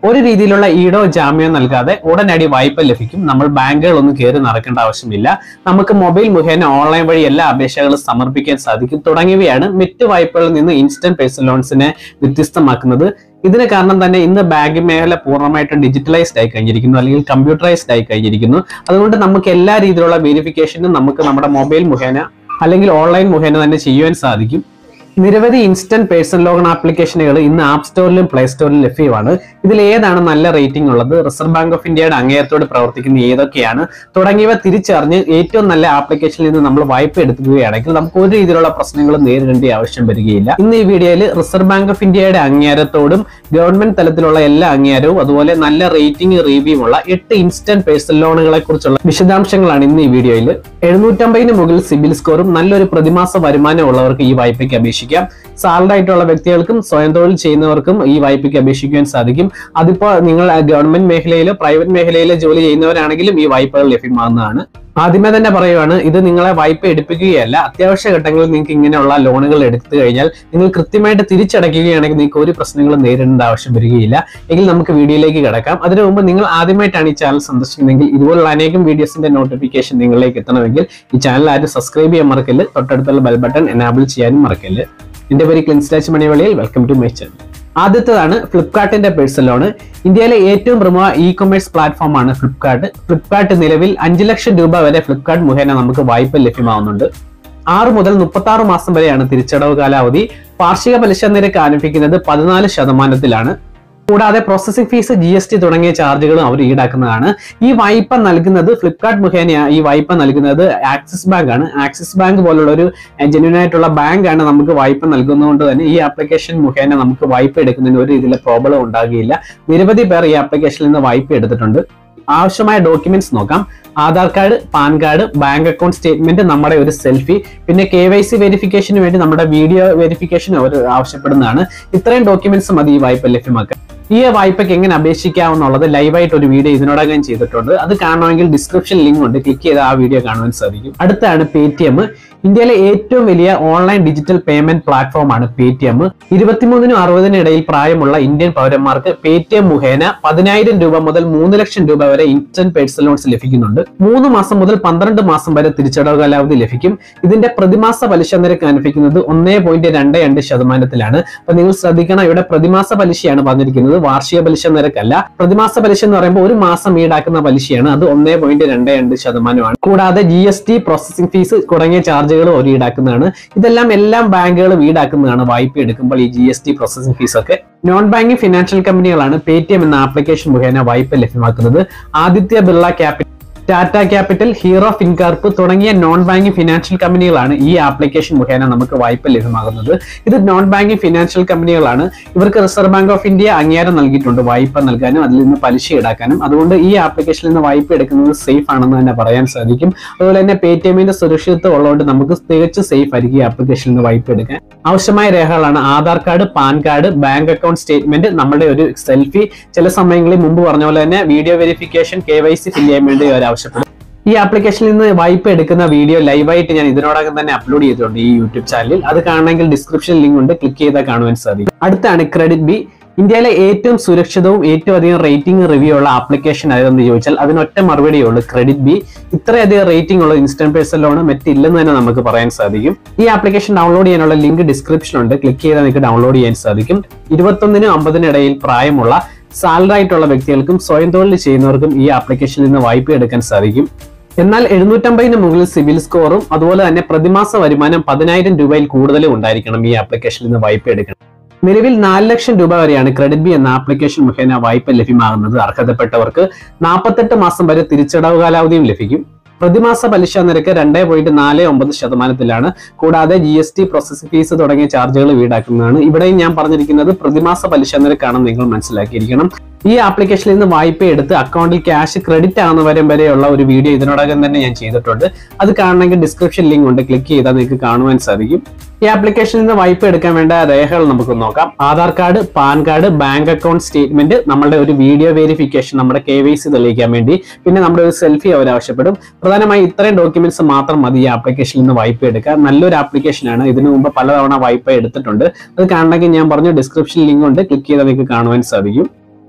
ഒരു രീതിയിലുള്ള ഈടോ ജാമ്യമോ നൽകാതെ ഉടനടി വായ്പ ലഭിക്കും നമ്മൾ ബാങ്കുകളൊന്നും കയറി നടക്കേണ്ട ആവശ്യമില്ല നമുക്ക് മൊബൈൽ മുഖേന ഓൺലൈൻ വഴി എല്ലാ അപേക്ഷകളും സമർപ്പിക്കാൻ സാധിക്കും തുടങ്ങിയവയാണ് മറ്റ് വായ്പകളിൽ നിന്ന് ഇൻസ്റ്റന്റ് പേഴ്സണൽ ലോൺസിനെ വ്യത്യസ്തമാക്കുന്നത് ഇതിന് കാരണം തന്നെ ഇന്ന് ബാങ്ക് മേഖല പൂർണ്ണമായിട്ടും ഡിജിറ്റലൈസ്ഡ് ആയി കഴിഞ്ഞിരിക്കുന്നു അല്ലെങ്കിൽ കമ്പ്യൂട്ടറൈസ്ഡ് ആയി കഴിഞ്ഞിരിക്കുന്നു അതുകൊണ്ട് നമുക്ക് എല്ലാ രീതിയിലുള്ള വെരിഫിക്കേഷനും നമുക്ക് നമ്മുടെ മൊബൈൽ മുഖേന അല്ലെങ്കിൽ ഓൺലൈൻ മുഖേന തന്നെ ചെയ്യുവാൻ സാധിക്കും നിരവധി ഇൻസ്റ്റന്റ് പേഴ്സണൽ ലോൺ ആപ്ലിക്കേഷനുകൾ ഇന്ന് ആപ്പ് സ്റ്റോറിലും പ്ലേ സ്റ്റോറിലും ലഭ്യമാണ് ഇതിൽ ഏതാണ് നല്ല റേറ്റിംഗ് ഉള്ളത് റിസർവ് ബാങ്ക് ഓഫ് ഇന്ത്യയുടെ അങ്ങേയത്തോട് പ്രവർത്തിക്കുന്ന ഏതൊക്കെയാണ് തുടങ്ങിയവ തിരിച്ചറിഞ്ഞ് ഏറ്റവും നല്ല ആപ്ലിക്കേഷനിൽ നിന്ന് നമ്മൾ വായ്പ എടുക്കുകയാണെങ്കിൽ നമുക്ക് ഒരു രീതിയിലുള്ള പ്രശ്നങ്ങളും നേരിടേണ്ട ആവശ്യം വരികയില്ല ഇന്ന് ഈ വീഡിയോയിൽ റിസർവ് ബാങ്ക് ഓഫ് ഇന്ത്യയുടെ അംഗീകാരത്തോടും ഗവൺമെന്റ് തലത്തിലുള്ള എല്ലാ അംഗീകാരവും അതുപോലെ നല്ല റേറ്റിംഗ് റിവ്യൂ ഉള്ള എട്ട് ഇൻസ്റ്റന്റ് പേഴ്സണൽ ലോണുകളെ കുറിച്ചുള്ള വിശദാംശങ്ങളാണ് ഇന്ന് ഈ വീഡിയോയിൽ എഴുന്നൂറ്റമ്പതിന് മുകളിൽ സിബിൽ സ്കോറും നല്ലൊരു പ്രതിമാസ വരുമാനം ഉള്ളവർക്ക് ഈ വായ്പയ്ക്ക് അപേക്ഷിക്കാം സാലറി ആയിട്ടുള്ള വ്യക്തികൾക്കും സ്വയം തൊഴിൽ ചെയ്യുന്നവർക്കും ഈ വായ്പയ്ക്ക് അപേക്ഷിക്കുവാൻ സാധിക്കും അതിപ്പോ നിങ്ങൾ ഗവൺമെന്റ് മേഖലയിലോ പ്രൈവറ്റ് മേഖലയിലോ ജോലി ചെയ്യുന്നവരാണെങ്കിലും ഈ വായ്പകൾ ലഭ്യമാകുന്നതാണ് ആദ്യമേ തന്നെ പറയുവാണ് ഇത് നിങ്ങളെ വായ്പ എടുപ്പിക്കുകയല്ല അത്യാവശ്യ ഘട്ടങ്ങളിൽ നിങ്ങൾക്ക് ഇങ്ങനെയുള്ള ലോണുകൾ എടുത്തു കഴിഞ്ഞാൽ നിങ്ങൾ കൃത്യമായിട്ട് തിരിച്ചടയ്ക്കുകയാണെങ്കിൽ നിങ്ങൾക്ക് ഒരു പ്രശ്നങ്ങളും നേരിടേണ്ട ആവശ്യം വരികയില്ല എങ്കിൽ നമുക്ക് വീഡിയോയിലേക്ക് കിടക്കാം അതിനു മുമ്പ് നിങ്ങൾ ആദ്യമായിട്ടാണ് ഈ ചാനൽ സന്ദർശിക്കുന്നതെങ്കിൽ ഇതുപോലുള്ള അനേകം വീഡിയോസിന്റെ നോട്ടിഫിക്കേഷൻ നിങ്ങളിലേക്ക് എത്തണമെങ്കിൽ ഈ ചാനൽ ആരും സബ്സ്ക്രൈബ് ചെയ്യാൻ മറക്കല്ല് തൊട്ടടുത്തുള്ള ബെൽ ബട്ടൺ എനാബിൾ ചെയ്യാനും മറക്കല്ല് എന്റെ പേര് ക്ലിൻസ്റ്റാച്ച് മണിവളിയിൽ വെൽക്കം ടു മൈ ചാനൽ ആദ്യത്തേതാണ് ഫ്ലിപ്കാർട്ടിന്റെ പേഴ്സണൽ ലോൺ ഇന്ത്യയിലെ ഏറ്റവും പ്രമുഖ ഇ കൊമേഴ്സ് പ്ലാറ്റ്ഫോം ആണ് ഫ്ലിപ്കാർട്ട് ഫ്ലിപ്കാർട്ട് നിലവിൽ അഞ്ച് ലക്ഷം രൂപ വരെ ഫ്ലിപ്കാർട്ട് മുഖേന നമുക്ക് വായ്പ ലഭ്യമാവുന്നുണ്ട് ആറ് മുതൽ മുപ്പത്തി ആറ് മാസം വരെയാണ് തിരിച്ചടവ് കാലാവധി വാർഷിക പലിശ നിരക്ക് ആരംഭിക്കുന്നത് പതിനാല് ശതമാനത്തിലാണ് കൂടാതെ processing fees G S T തുടങ്ങിയ ചാർജുകളും അവർ ഈടാക്കുന്നതാണ് ഈ വായ്പ നൽകുന്നത് ഫ്ലിപ്കാർട്ട് മുഖേന ഈ വായ്പ നൽകുന്നത് ആക്സിസ് ബാങ്ക് ആണ് ആക്സിസ് ബാങ്ക് പോലുള്ള ഒരു ജെന്യൂൻ ആയിട്ടുള്ള ബാങ്ക് ആണ് നമുക്ക് വായ്പ നൽകുന്നതുകൊണ്ട് തന്നെ ഈ ആപ്ലിക്കേഷൻ മുഖേന നമുക്ക് വായ്പ എടുക്കുന്നതിന് ഒരു രീതിയിലെ പ്രോബ്ലം ഉണ്ടാകുകയില്ല നിരവധി പേർ ഈ ആപ്ലിക്കേഷനിൽ നിന്ന് വായ്പ എടുത്തിട്ടുണ്ട് ആവശ്യമായ ഡോക്യുമെന്റ്സ് നോക്കാം Aadhaar card PAN card bank account statement നമ്മുടെ ഒരു സെൽഫി പിന്നെ കെ വൈ സി വെരിഫിക്കേഷന് വേണ്ടി നമ്മുടെ വീഡിയോ വെരിഫിക്കേഷൻ അവർ ആവശ്യപ്പെടുന്നതാണ് ഇത്രയും ഡോക്യുമെന്റ്സ് മതി ഈ വായ്പ ലഭ്യമാക്കാൻ ഈ വായ്പയ്ക്ക് എങ്ങനെ അപേക്ഷിക്കാമെന്നുള്ളത് ലൈവായിട്ട് ഒരു വീഡിയോ ഇതിനോടകം ചെയ്തിട്ടുണ്ട് അത് കാണണമെങ്കിൽ ഡിസ്ക്രിപ്ഷൻ ലിങ്ക് ഉണ്ട് ക്ലിക്ക് ചെയ്ത് ആ വീഡിയോ കാണുവാൻ സാധിക്കും അടുത്താണ് പേ ടി എം ഇന്ത്യയിലെ ഏറ്റവും വലിയ ഓൺലൈൻ ഡിജിറ്റൽ പേയ്മെന്റ് പ്ലാറ്റ്ഫോം ആണ് പേ ടി എം ഇരുപത്തിമൂന്നിനും അറുപതിനും ഇടയിൽ പ്രായമുള്ള ഇന്ത്യൻ പൗരന്മാർക്ക് പേ ടി എം മുഖേന പതിനായിരം രൂപ മുതൽ മൂന്ന് ലക്ഷം രൂപ വരെ ഇൻസ്റ്റന്റ് പേഴ്സണൽ ലോൺസ് ലഭിക്കുന്നുണ്ട് മൂന്ന് മാസം മുതൽ പന്ത്രണ്ട് മാസം വരെ തിരിച്ചടവ് കാലാവധി ലഭിക്കും ഇതിന്റെ പ്രതിമാസ പലിശ നിരക്ക് അനുഭവിക്കുന്നത് ഒന്നേ പോയിന്റ് രണ്ട് രണ്ട് ശതമാനത്തിലാണ് അപ്പൊ നിങ്ങൾ ശ്രദ്ധിക്കണം ഇവിടെ പ്രതിമാസ പലിശയാണ് പറഞ്ഞിരിക്കുന്നത് വാർഷിക പലിശ നിരക്കല്ല പ്രതിമാസ പലിശ എന്ന് പറയുമ്പോൾ ഒരു മാസം ഈടാക്കുന്ന പലിശയാണ് അത് ഒന്നേ പോയിന്റ് രണ്ട് രണ്ട് ശതമാനമാണ് കൂടാതെ G S T processing fees തുടങ്ങിയ ചാർജുകളും അവർ ഈടാക്കുന്നതാണ് ഇതെല്ലാം എല്ലാം ബാങ്കുകളും ഈടാക്കുന്നതാണ് വായ്പ എടുക്കുമ്പോൾ ഈ G S T processing fees ഒക്കെ നോൺ ബാങ്കിങ് ഫിനാൻഷ്യൽ കമ്പനികളാണ് പേ ടി എം എന്ന ആപ്ലിക്കേഷൻ മുഖേന വായ്പ ലഭ്യമാക്കുന്നത് Aditya Birla capital Tata capital Hero Fincorp തുടങ്ങിയ നോൺ ബാങ്കിങ് ഫിനാൻഷ്യൽ കമ്പനികളാണ് ഈ ആപ്ലിക്കേഷൻ മുഖേന നമുക്ക് വായ്പ ലഭ്യമാകുന്നത് ഇത് നോൺ ബാങ്കിങ് ഫിനാൻഷ്യൽ കമ്പനികളാണ് ഇവർക്ക് റിസർവ് ബാങ്ക് ഓഫ് ഇന്ത്യ അംഗീകാരം നൽകിയിട്ടുണ്ട് വായ്പ നൽകാനും അതിൽ നിന്ന് പലിശ ഈടാക്കാനും അതുകൊണ്ട് ഈ ആപ്ലിക്കേഷനിൽ നിന്ന് വായ്പ എടുക്കുന്നത് സേഫ് ആണെന്ന് തന്നെ പറയാൻ സാധിക്കും അതുപോലെ തന്നെ പേ ടി എമ്മിന്റെ സുരക്ഷിതത്വം ഉള്ളതുകൊണ്ട് നമുക്ക് തികച്ചും സേഫ് ആയിരിക്കും ഈ ആപ്ലിക്കേഷനിൽ നിന്ന് വായ്പ എടുക്കാൻ ആവശ്യമായ രേഖകളാണ് Aadhaar card PAN card bank account statement നമ്മുടെ ഒരു സെൽഫി ചില സമയങ്ങളിൽ മുമ്പ് പറഞ്ഞ പോലെ തന്നെ video verification K Y C fill ചെയ്യാൻ വേണ്ടി അവർ ആവശ്യപ്പെടും ഈ ആപ്ലിക്കേഷനിൽ നിന്ന് വായ്പ എടുക്കുന്ന വീഡിയോ ലൈവായിട്ട് ഞാൻ ഇതിനോടകം തന്നെ അപ്ലോഡ് ചെയ്തിട്ടുണ്ട് ഈ യൂട്യൂബ് ചാനലിൽ അത് കാണണമെങ്കിൽ ഡിസ്ക്രിപ്ഷൻ ലിങ്ക് ഉണ്ട് ക്ലിക്ക് ചെയ്താൽ കാണുവാൻ സാധിക്കും അടുത്താണ് ക്രെഡിറ്റ് ബി ഇന്ത്യയിലെ ഏറ്റവും സുരക്ഷിതവും ഏറ്റവും അധികം റേറ്റിംഗ് റിവ്യൂ ഉള്ള ആപ്ലിക്കേഷൻ ഏതെന്ന് ചോദിച്ചാൽ അതിനൊറ്റ മറുപടിയേ ഉള്ളൂ ക്രെഡിറ്റ് ബി ഇത്രയധികം റേറ്റിംഗ് ഉള്ള ഇൻസ്റ്റന്റ് പേഴ്സൺ ലോൺ മറ്റില്ലെന്ന് തന്നെ നമുക്ക് പറയാൻ സാധിക്കും ഈ ആപ്ലിക്കേഷൻ ഡൗൺലോഡ് ചെയ്യാനുള്ള ലിങ്ക് ഡിസ്ക്രിപ്ഷനുണ്ട് ക്ലിക്ക് ചെയ്താൽ നിങ്ങൾക്ക് ഡൗൺലോഡ് ചെയ്യാൻ സാധിക്കും ഇരുപത്തൊന്നിനും അമ്പതിനും ഇടയിൽ പ്രായമുള്ള സാലറി ആയിട്ടുള്ള വ്യക്തികൾക്കും സ്വയം തൊഴിൽ ചെയ്യുന്നവർക്കും ഈ ആപ്ലിക്കേഷനിൽ നിന്ന് വായ്പ എടുക്കാൻ സാധിക്കും എന്നാൽ എഴുന്നൂറ്റമ്പതിന് മുകളിൽ സിവിൽ സ്കോറും അതുപോലെ തന്നെ പ്രതിമാസ വരുമാനം പതിനായിരം രൂപയിൽ കൂടുതലും ഉണ്ടായിരിക്കണം ഈ ആപ്ലിക്കേഷനിൽ നിന്ന് വായ്പ എടുക്കണം നിലവിൽ നാല് ലക്ഷം രൂപ വരെയാണ് ക്രെഡിറ്റ് ബി എന്ന ആപ്ലിക്കേഷൻ മുഖേന വായ്പ ലഭ്യമാകുന്നത് അർഹതപ്പെട്ടവർക്ക് നാൽപ്പത്തെട്ട് മാസം വരെ തിരിച്ചടവ് കാലാവധിയും ലഭിക്കും പ്രതിമാസ പലിശ നിരക്ക് രണ്ട് പോയിന്റ് നാല് ഒമ്പത് ശതമാനത്തിലാണ് കൂടാതെ G S T processing fees തുടങ്ങിയ ചാർജുകൾ ഈടാക്കുന്നതാണ് ഇവിടെയും ഞാൻ പറഞ്ഞിരിക്കുന്നത് പ്രതിമാസ പലിശ നിരക്കാണെന്ന് നിങ്ങൾ മനസ്സിലാക്കിയിരിക്കണം ഈ ആപ്ലിക്കേഷനിൽ നിന്ന് വായ്പ എടുത്ത് അക്കൗണ്ടിൽ ക്യാഷ് ക്രെഡിറ്റ് ആകുന്ന വരെ വരെയുള്ള ഒരു വീഡിയോ ഇതിനോടകം തന്നെ ഞാൻ ചെയ്തിട്ടുണ്ട് അത് കാണണമെങ്കിൽ ഡിസ്ക്രിപ്ഷൻ ലിങ്ക് ഉണ്ട് ക്ലിക്ക് ചെയ്താൽ നിങ്ങൾക്ക് കാണുവാൻ സാധിക്കും ഈ ആപ്ലിക്കേഷനിൽ നിന്ന് വായ്പ എടുക്കാൻ വേണ്ട രേഖകൾ നമുക്ക് നോക്കാം Aadhaar card PAN card bank account statement നമ്മുടെ ഒരു വീഡിയോ വെരിഫിക്കേഷൻ നമ്മുടെ കെ വൈ സി തെളിയിക്കാൻ വേണ്ടി പിന്നെ നമ്മുടെ ഒരു സെൽഫി അവർ ആവശ്യപ്പെടും പ്രധാനമായും ഇത്രയും ഡോക്യുമെന്റ്സ് മാത്രം മതി ഈ ആപ്ലിക്കേഷനിൽ നിന്ന് വായ്പ എടുക്കാൻ നല്ലൊരു ആപ്ലിക്കേഷനാണ് ഇതിനു മുമ്പ് പലതവണ വായ്പ എടുത്തിട്ടുണ്ട് അത് കാണണമെങ്കിൽ ഞാൻ പറഞ്ഞു ഡിസ്ക്രിപ്ഷൻ ലിങ്ക് ഉണ്ട് ക്ലിക്ക് ചെയ്താൽ നിങ്ങൾക്ക് കാണുവാൻ സാധിക്കും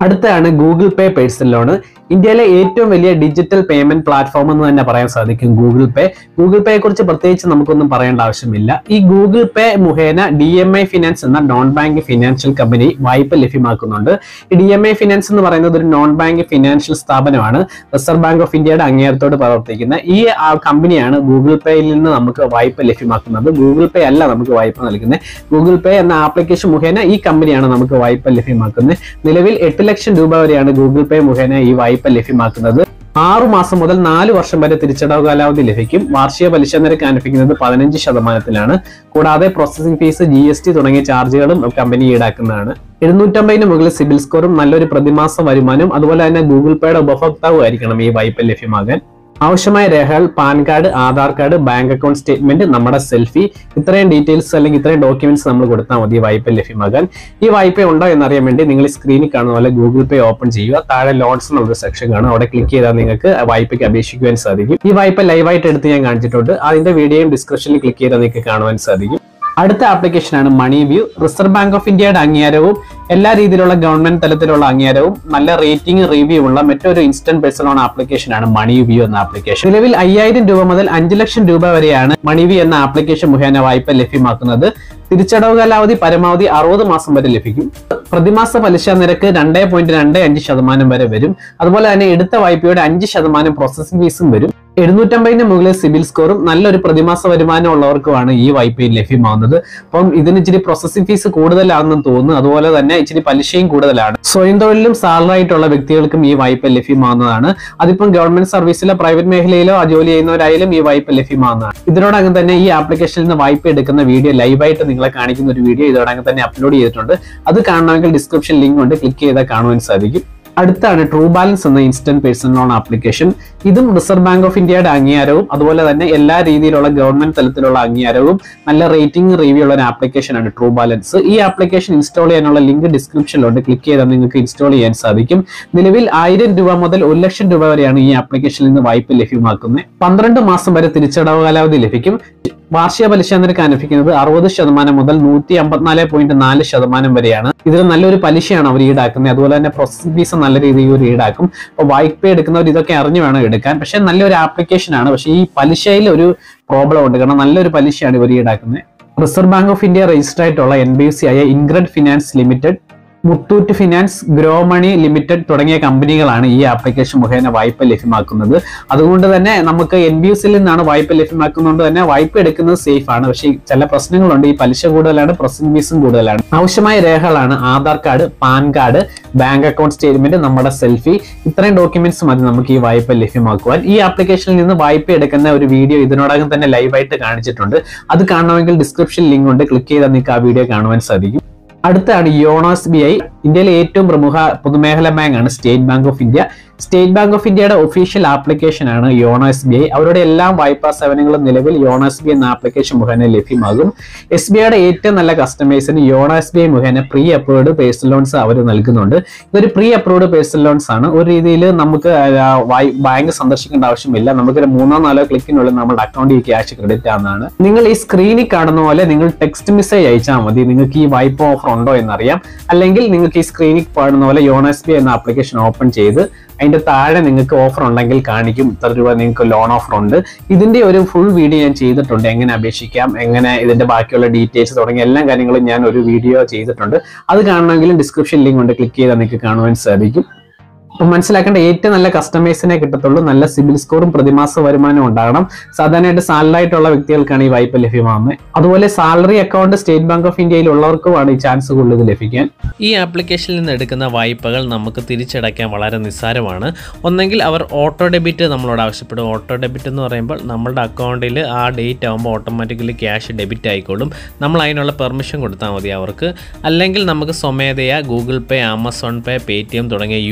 അടുത്തതാണ് ഗൂഗിൾ പേ പേഴ്സണൽ ലോണ് ഇന്ത്യയിലെ ഏറ്റവും വലിയ ഡിജിറ്റൽ പേയ്മെന്റ് പ്ലാറ്റ്ഫോം എന്ന് തന്നെ പറയാൻ സാധിക്കും ഗൂഗിൾ പേ ഗൂഗിൾ പേയെ കുറിച്ച് പ്രത്യേകിച്ച് നമുക്കൊന്നും പറയേണ്ട ആവശ്യമില്ല ഈ ഗൂഗിൾ പേ മുഖേന ഡി എം ഐ ഫിനാൻസ് എന്ന നോൺ ബാങ്ക് ഫിനാൻഷ്യൽ കമ്പനി വായ്പ ലഭ്യമാക്കുന്നുണ്ട് ഈ ഡി എം ഐ ഫിനാൻസ് എന്ന് പറയുന്നത് ഒരു നോൺ ബാങ്ക് ഫിനാൻഷ്യൽ സ്ഥാപനമാണ് റിസർവ് ബാങ്ക് ഓഫ് ഇന്ത്യയുടെ അങ്ങേയത്തോട് പ്രവർത്തിക്കുന്ന ഈ ആ കമ്പനിയാണ് ഗൂഗിൾ പേയിൽ നിന്ന് നമുക്ക് വായ്പ ലഭ്യമാക്കുന്നത് ഗൂഗിൾ പേ അല്ല നമുക്ക് വായ്പ നൽകുന്നത് ഗൂഗിൾ പേ എന്ന ആപ്ലിക്കേഷൻ മുഖേന ഈ കമ്പനിയാണ് നമുക്ക് വായ്പ ലഭ്യമാക്കുന്നത് നിലവിൽ എട്ട് ലക്ഷം രൂപ വരെയാണ് ഗൂഗിൾ പേ മുഖേന ഈ വായ്പ ലഭ്യമാക്കുന്നത് ആറു മാസം മുതൽ നാല് വർഷം വരെ തിരിച്ചടവ് കാലാവധി ലഭിക്കും വാർഷിക പലിശ നിരക്ക് അനുഭവിക്കുന്നത് പതിനഞ്ച് ശതമാനത്തിലാണ് കൂടാതെ processing fees G S T തുടങ്ങിയ ചാർജുകളും കമ്പനി ഈടാക്കുന്നതാണ് എഴുന്നൂറ്റമ്പതിന് മുകളിൽ സിബിൽ സ്കോറും നല്ലൊരു പ്രതിമാസ വരുമാനവും അതുപോലെ തന്നെ ഗൂഗിൾ പേയുടെ ഉപഭോക്താവും ആയിരിക്കണം ഈ വായ്പ ലഭ്യമാകാൻ ആവശ്യമായ രേഖകൾ PAN card Aadhaar card bank account statement നമ്മുടെ സെൽഫി ഇത്രയും ഡീറ്റെയിൽസ് അല്ലെങ്കിൽ ഇത്രയും ഡോക്യുമെന്റ്സ് നമ്മൾ കൊടുത്താൽ മതി ഈ വായ്പ ലഭ്യമാകാൻ ഈ വായ്പ ഉണ്ടോ എന്നറിയാൻ വേണ്ടി നിങ്ങൾ ഈ സ്ക്രീനിൽ കാണുന്ന പോലെ ഗൂഗിൾ പേ ഓപ്പൺ ചെയ്യുക താഴെ ലോൺസ് എന്നുള്ള സെക്ഷൻ കാണും അവിടെ ക്ലിക്ക് ചെയ്താൽ നിങ്ങൾക്ക് വായ്പയ്ക്ക് അപേക്ഷിക്കുവാൻ സാധിക്കും ഈ വായ്പ ലൈവായിട്ട് എടുത്ത് ഞാൻ കാണിച്ചിട്ടുണ്ട് അതിന്റെ വീഡിയോയും ഡിസ്ക്രിപ്ഷനിൽ ക്ലിക്ക് ചെയ്താൽ നിങ്ങൾക്ക് കാണുവാൻ സാധിക്കും അടുത്ത ആപ്ലിക്കേഷനാണ് money view reserve bank of ഇന്ത്യയുടെ അംഗീകാരവും എല്ലാ രീതിയിലുള്ള ഗവൺമെന്റ് തലത്തിലുള്ള അംഗീകാരവും നല്ല റേറ്റിംഗ് റിവ്യൂ ഉള്ള മറ്റൊരു ഇൻസ്റ്റന്റ് പേഴ്സൺ ലോൺ ആപ്ലിക്കേഷനാണ് മണി വ്യൂ എന്ന ആപ്ലിക്കേഷൻ നിലവിൽ അയ്യായിരം രൂപ മുതൽ അഞ്ച് ലക്ഷം രൂപ വരെയാണ് മണി വ്യൂ എന്ന ആപ്ലിക്കേഷൻ മുഖേന വായ്പ ലഭ്യമാക്കുന്നത് തിരിച്ചടവ് കാലാവധി പരമാവധി അറുപത് മാസം വരെ ലഭിക്കും പ്രതിമാസ പലിശ നിരക്ക് രണ്ട് പോയിന്റ് രണ്ട് അഞ്ച് ശതമാനം വരെ വരും അതുപോലെ തന്നെ എടുത്ത വായ്പയുടെ അഞ്ച് ശതമാനം പ്രോസസിംഗ് ഫീസും വരും എഴുന്നൂറ്റമ്പതിന് മുകളിൽ സിബിൽ സ്കോറും നല്ലൊരു പ്രതിമാസ വരുമാനം ഉള്ളവർക്കുമാണ് ഈ വായ്പയിൽ ലഭ്യമാവുന്നത് അപ്പം ഇതിന് ഇച്ചിരി പ്രോസസിംഗ് ഫീസ് കൂടുതലാണെന്ന് തോന്നുന്നു അതുപോലെ തന്നെ ഇച്ചിരി പലിശയും കൂടുതലാണ് സ്വയം തൊഴിലും സാലറി ആയിട്ടുള്ള വ്യക്തികൾക്കും ഈ വായ്പ ലഭ്യമാവുന്നതാണ് അതിപ്പം ഗവൺമെന്റ് സർവീസിലോ പ്രൈവറ്റ് മേഖലയിലോ ജോലി ചെയ്യുന്നവരായാലും ഈ വായ്പ ലഭ്യമാവുന്നതാണ് ഇതിനോടകം തന്നെ ഈ ആപ്ലിക്കേഷനിൽ നിന്ന് വായ്പ എടുക്കുന്ന വീഡിയോ ലൈവായിട്ട് നിങ്ങളെ കാണിക്കുന്ന ഒരു വീഡിയോ ഇതോടകം തന്നെ അപ്ലോഡ് ചെയ്തിട്ടുണ്ട് അത് കാണണമെങ്കിൽ ഡിസ്ക്രിപ്ഷൻ ലിങ്ക് ഉണ്ട് ക്ലിക്ക് ചെയ്താൽ കാണുവാൻ സാധിക്കും അടുത്താണ് ട്രൂ ബാലൻസ് എന്ന ഇൻസ്റ്റന്റ് പേഴ്സണൽ ലോൺ ആപ്ലിക്കേഷൻ ഇതും റിസർവ് ബാങ്ക് ഓഫ് ഇന്ത്യയുടെ അംഗീകാരവും അതുപോലെ തന്നെ എല്ലാ രീതിയിലുള്ള ഗവൺമെന്റ് തലത്തിലുള്ള അംഗീകാരവും നല്ല റേറ്റിംഗ് റിവ്യൂ ഉള്ള ഒരു ആപ്ലിക്കേഷൻ ആണ് ട്രൂ ബാലൻസ് ഈ ആപ്ലിക്കേഷൻ ഇൻസ്റ്റാൾ ചെയ്യാനുള്ള ലിങ്ക് ഡിസ്ക്രിപ്ഷനിലുണ്ട് ക്ലിക്ക് ചെയ്താൽ നിങ്ങൾക്ക് ഇൻസ്റ്റാൾ ചെയ്യാൻ സാധിക്കും നിലവിൽ ആയിരം രൂപ മുതൽ ഒരു ലക്ഷം രൂപ വരെയാണ് ഈ ആപ്ലിക്കേഷനിൽ നിന്ന് വായ്പ ലഭ്യമാക്കുന്നത് പന്ത്രണ്ട് മാസം വരെ തിരിച്ചടവ് കാലാവധി ലഭിക്കും വാർഷിക പലിശ നിരക്ക് അനുഭവിക്കുന്നത് അറുപത് ശതമാനം മുതൽ നൂറ്റി അമ്പത്തിനാല് പോയിന്റ് നാല് ശതമാനം വരെയാണ് ഇതിൽ നല്ലൊരു പലിശയാണ് അവർ ഈടാക്കുന്നത് അതുപോലെ തന്നെ പ്രോസസിംഗ് ഫീസ് നല്ല രീതിയിൽ ഒരു ഈടാക്കും അപ്പോൾ വായ്പ എടുക്കുന്നവർ ഇതൊക്കെ അറിഞ്ഞു വേണം എടുക്കാൻ പക്ഷെ നല്ലൊരു ആപ്ലിക്കേഷൻ ആണ് പക്ഷേ ഈ പലിശയിൽ ഒരു പ്രോബ്ലം ഉണ്ട് കാരണം നല്ലൊരു പലിശയാണ് ഇവർ ഈടാക്കുന്നത് reserve bank of India register ആയിട്ടുള്ള എൻ ബി സി ആയ InCred finance limited Muthoot finance grow money limited തുടങ്ങിയ കമ്പനികളാണ് ഈ ആപ്ലിക്കേഷൻ മുഖേന വായ്പ ലഭ്യമാക്കുന്നത് അതുകൊണ്ട് തന്നെ നമുക്ക് എൻ ബി എസിൽ നിന്നാണ് വായ്പ ലഭ്യമാക്കുന്നതുകൊണ്ട് തന്നെ വായ്പ എടുക്കുന്നത് സേഫ് ആണ് പക്ഷേ ചില പ്രശ്നങ്ങളുണ്ട് ഈ പലിശ കൂടുതലാണ് പ്രോസസിംഗ് ഫീസും കൂടുതലാണ് ആവശ്യമായ രേഖകളാണ് Aadhaar card PAN card bank account statement നമ്മുടെ സെൽഫി ഇത്രയും ഡോക്യുമെന്റ്സ് മതി നമുക്ക് ഈ വായ്പ ലഭ്യമാക്കുവാൻ ഈ ആപ്ലിക്കേഷനിൽ നിന്ന് വായ്പ എടുക്കുന്ന ഒരു വീഡിയോ ഇതിനോടകം തന്നെ ലൈവായിട്ട് കാണിച്ചിട്ടുണ്ട് അത് കാണണമെങ്കിൽ ഡിസ്ക്രിപ്ഷൻ ലിങ്ക് ഉണ്ട് ക്ലിക്ക് ചെയ്താൽ നിങ്ങൾക്ക് ആ വീഡിയോ കാണുവാൻ സാധിക്കും അടുത്താണ് യോണോ എസ് ബി ഐ ഇന്ത്യയിലെ ഏറ്റവും പ്രമുഖ പൊതുമേഖലാ ബാങ്ക് ആണ് state bank of India state bank of ഇന്ത്യയുടെ ഒഫീഷ്യൽ ആപ്ലിക്കേഷൻ ആണ് യോണോ എസ് ബി ഐ അവരുടെ എല്ലാ വായ്പാ സേവനങ്ങളും നിലവിൽ യോണോ എസ് ബി എന്ന ആപ്ലിക്കേഷൻ മുഖേന ലഭ്യമാകും എസ് ബി ഐയുടെ ഏറ്റവും നല്ല കസ്റ്റമേഴ്സിന് യോണോ എസ് ബി ഐ മുഖേന പ്രീ അപ്രൂവ്ഡ് പേഴ്സണൽ ലോൺസ് അവർ നൽകുന്നുണ്ട് ഇതൊരു പ്രീ അപ്രൂവ്ഡ് പേഴ്സണൽ ലോൺസ് ആണ് ഒരു രീതിയിൽ നമുക്ക് ആ, വായ്- ബാങ്ക് സന്ദർശിക്കേണ്ട ആവശ്യമില്ല നമുക്കൊരു മൂന്നോ നാലോ ക്ലിക്കിനുള്ളിൽ നമ്മുടെ അക്കൗണ്ടിൽ ക്യാഷ് ക്രെഡിറ്റ് ആവുന്നതാണ് നിങ്ങൾ ഈ സ്ക്രീനിൽ കാണുന്ന പോലെ നിങ്ങൾ ടെക്സ്റ്റ് മെസ്സേജ് അയച്ചാൽ മതി നിങ്ങൾക്ക് ഈ വായ്പ ഓഫർ ഉണ്ടോ എന്നറിയാം അല്ലെങ്കിൽ നിങ്ങൾക്ക് ഈ സ്ക്രീനിൽ കാണുന്ന പോലെ യോണോ എസ് ബി എന്ന ആപ്ലിക്കേഷൻ ഓപ്പൺ ചെയ്ത് അതിന്റെ താഴെ നിങ്ങൾക്ക് ഓഫർ ഉണ്ടെങ്കിൽ കാണിക്കും ഇത്ര രൂപ നിങ്ങൾക്ക് ലോൺ ഓഫർ ഉണ്ട് ഇതിന്റെ ഒരു ഫുൾ വീഡിയോ ഞാൻ ചെയ്തിട്ടുണ്ട് എങ്ങനെ അപേക്ഷിക്കാം എങ്ങനെ ഇതിന്റെ ബാക്കിയുള്ള ഡീറ്റെയിൽസ് തുടങ്ങിയ എല്ലാ കാര്യങ്ങളും ഞാൻ ഒരു വീഡിയോ ചെയ്തിട്ടുണ്ട് അത് കാണണമെങ്കിലും ഡിസ്ക്രിപ്ഷൻ ലിങ്ക് ഉണ്ട് ക്ലിക്ക് ചെയ്താൽ നിങ്ങൾക്ക് കാണുവാൻ സാധിക്കും അപ്പൊ മനസ്സിലാക്കേണ്ട ഏറ്റവും നല്ല കസ്റ്റമേഴ്സിനെ കിട്ടത്തുള്ളൂ നല്ല സിബിൽ സ്കോറും പ്രതിമാസ വരുമാനം ഉണ്ടാകണം സാധാരണയായിട്ട് സാലറി ആയിട്ടുള്ള വ്യക്തികൾക്കാണ് ഈ വായ്പ ലഭ്യമാകുന്നത് അതുപോലെ salary account state bank of ഇന്ത്യയിൽ ഉള്ളവർക്കുമാണ് ഈ ചാൻസ് കൂടുതൽ ലഭിക്കാൻ ഈ ആപ്ലിക്കേഷനിൽ നിന്ന് എടുക്കുന്ന വായ്പകൾ നമുക്ക് തിരിച്ചടയ്ക്കാൻ വളരെ നിസ്സാരമാണ് ഒന്നെങ്കിൽ അവർ ഓട്ടോ ഡെബിറ്റ് നമ്മളോട് ആവശ്യപ്പെടും ഓട്ടോ ഡെബിറ്റ് എന്ന് പറയുമ്പോൾ നമ്മളുടെ അക്കൗണ്ടിൽ ആ ഡേറ്റ് ആകുമ്പോൾ ഓട്ടോമാറ്റിക്കലി ക്യാഷ് ഡെബിറ്റ് ആയിക്കോളും നമ്മൾ അതിനുള്ള പെർമിഷൻ കൊടുത്താൽ മതി അവർക്ക് അല്ലെങ്കിൽ നമുക്ക് സ്വമേധയാ Google pay Amazon pay Paytm തുടങ്ങിയ യു പി ഐ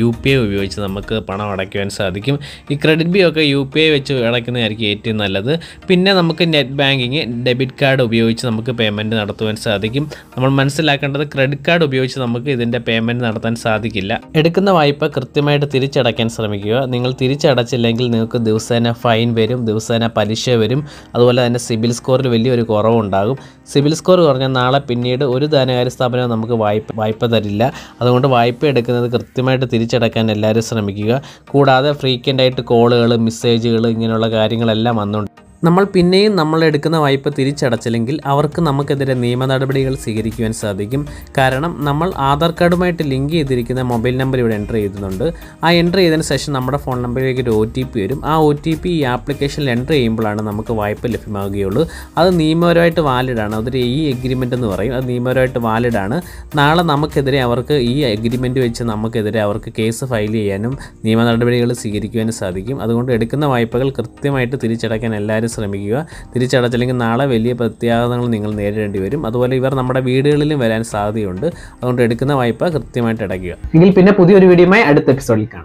ഉപയോഗിച്ച് നമുക്ക് പണം അടയ്ക്കുവാൻ സാധിക്കും ഈ ക്രെഡിറ്റ് ബി ഒക്കെ യു പി ഐ വെച്ച് അടയ്ക്കുന്നതായിരിക്കും ഏറ്റവും നല്ലത് പിന്നെ നമുക്ക് നെറ്റ് ബാങ്കിങ് ഡെബിറ്റ് കാർഡ് ഉപയോഗിച്ച് നമുക്ക് പേയ്മെൻറ്റ് നടത്തുവാൻ സാധിക്കും നമ്മൾ മനസ്സിലാക്കേണ്ടത് ക്രെഡിറ്റ് കാർഡ് ഉപയോഗിച്ച് നമുക്ക് ഇതിൻ്റെ പേയ്മെൻറ്റ് നടത്താൻ സാധിക്കില്ല എടുക്കുന്ന വായ്പ കൃത്യമായിട്ട് തിരിച്ചടയ്ക്കാൻ ശ്രമിക്കുക നിങ്ങൾ തിരിച്ചടച്ചില്ലെങ്കിൽ നിങ്ങൾക്ക് ദിവസേന ഫൈൻ വരും ദിവസേന പലിശ വരും അതുപോലെ തന്നെ സിബിൽ സ്കോറിൽ വലിയൊരു കുറവുണ്ടാകും സിബിൽ സ്കോർ കുറഞ്ഞാൽ നാളെ പിന്നീട് ഒരു ധനകാര്യ സ്ഥാപനവും നമുക്ക് വായ്പ വായ്പ തരില്ല അതുകൊണ്ട് വായ്പ എടുക്കുന്നത് കൃത്യമായിട്ട് തിരിച്ചടക്കാൻ എല്ലാവരും ശ്രമിക്കുക കൂടാതെ ഫ്രീക്വൻ്റ് ആയിട്ട് കോളുകൾ മെസ്സേജുകൾ ഇങ്ങനെയുള്ള കാര്യങ്ങളെല്ലാം വന്നുകൊണ്ട് നമ്മൾ പിന്നെയും നമ്മൾ എടുക്കുന്ന വായ്പ തിരിച്ചടച്ചില്ലെങ്കിൽ അവർക്ക് നമുക്കെതിരെ നിയമ നടപടികൾ സ്വീകരിക്കുവാൻ സാധിക്കും കാരണം നമ്മൾ ആധാർ കാർഡുമായിട്ട് ലിങ്ക് ചെയ്തിരിക്കുന്ന മൊബൈൽ നമ്പർ ഇവിടെ എൻ്റർ ചെയ്യുന്നുണ്ട് ആ എൻ്റർ ചെയ്തതിന് ശേഷം നമ്മുടെ ഫോൺ നമ്പറിലേക്ക് ഒരു ഒ ടി പി വരും ആ ഒ ടി പി ഈ ആപ്ലിക്കേഷനിൽ എൻ്റർ ചെയ്യുമ്പോഴാണ് നമുക്ക് വായ്പ ലഭ്യമാവുകയുള്ളൂ അത് നിയമപരമായിട്ട് വാലിഡാണ് അതൊരു ഈ എഗ്രിമെൻ്റ് എന്ന് പറയും അത് നിയമപരമായിട്ട് വാലിഡാണ് നാളെ നമുക്കെതിരെ അവർക്ക് ഈ എഗ്രിമെൻ്റ് വെച്ച് നമുക്കെതിരെ അവർക്ക് കേസ് ഫയൽ ചെയ്യാനും നിയമ നടപടികൾ സ്വീകരിക്കുവാനും സാധിക്കും അതുകൊണ്ട് എടുക്കുന്ന വായ്പകൾ കൃത്യമായിട്ട് തിരിച്ചടയ്ക്കാൻ എല്ലാവരും ശ്രമിക്കുക തിരിച്ചടച്ചില്ലെങ്കിൽ നാളെ വലിയ പ്രത്യാഘാതങ്ങൾ നിങ്ങൾ നേരിടേണ്ടി വരും അതുപോലെ ഇവർ നമ്മുടെ വീടുകളിലും വരാൻ സാധ്യതയുണ്ട് അതുകൊണ്ട് എടുക്കുന്ന വായ്പ കൃത്യമായിട്ട് അടയ്ക്കുക എങ്കിൽ പിന്നെ പുതിയൊരു വീഡിയോയുമായി അടുത്ത എപ്പിസോഡിൽ കാണാം